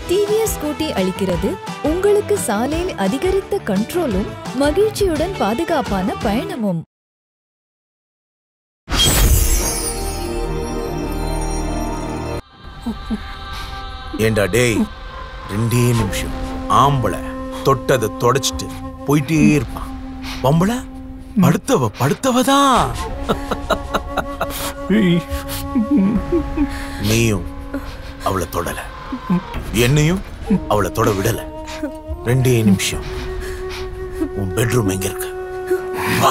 TVS scooty அளிக்கிறது உங்களுக்கு சாலையில் அதிகரித்த கண்ட்ரோலும் மகிழ்ச்சியுடன் பாதுகாப்பான பயணமும் ஏண்டா டேய் ரெண்டே நிமிஷம் ஆம்பளை தொட்டதை தொடச்சிட்டு போயிட்டே இருப்பான் பொம்பளை படுத்தவ படுத்தவ தான் நீயும் அவளை தொடல என்னையும் அவளை தொட விடல ரெண்டே நிமிஷம் உன் பெட்ரூம் எங்க இருக்கு வா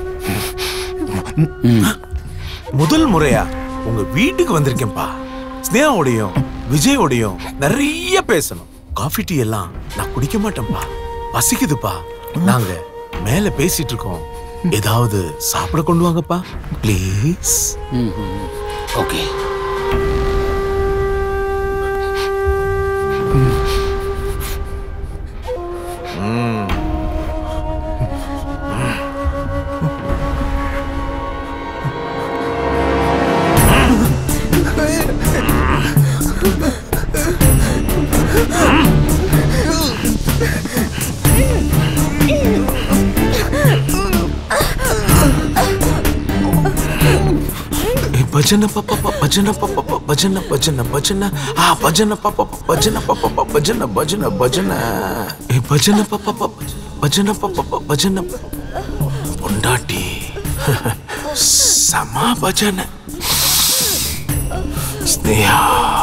முதல் முறையா உங்க வீட்டுக்கு வந்திருக்கேன்பா ஸ்னேகாவோடையும் விஜயோடையும் நிறைய பேசணும் காஃபி டீ எல்லாம் நான் குடிக்க மாட்டேன்பா பசிக்குதுப்பா நாங்க மேல பேசிட்டு இருக்கோம் ஏதாவது சாப்பிட கொண்டு வாங்கப்பா ப்ளீஸ் ஓகே ಭಜನ ಪಪ ಭಜನ ಪಪ ಭಜನ ಭಜನ ಭಜನ ಆ ಭಜನ ಪಪ ಭಜನ ಪಪ ಭಜನ ಭಜನ ಭಜನ ಏ ಭಜನ ಪಪ ಭಜನ ಪಪ ಭಜನ பொண்டாட்டி சமா பஜன ஸ்னேகா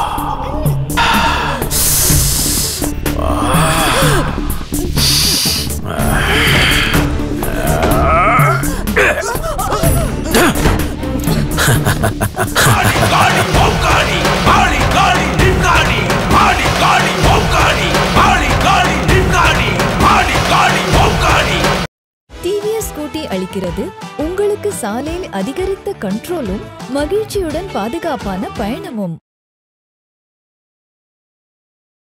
டிவிஎஸ் ஸ்கூட்டி அளிக்கிறது உங்களுக்கு சாலையில் அதிகரித்த கண்ட்ரோலும் மகிழ்ச்சியுடன் பாதுகாப்பான பயணமும்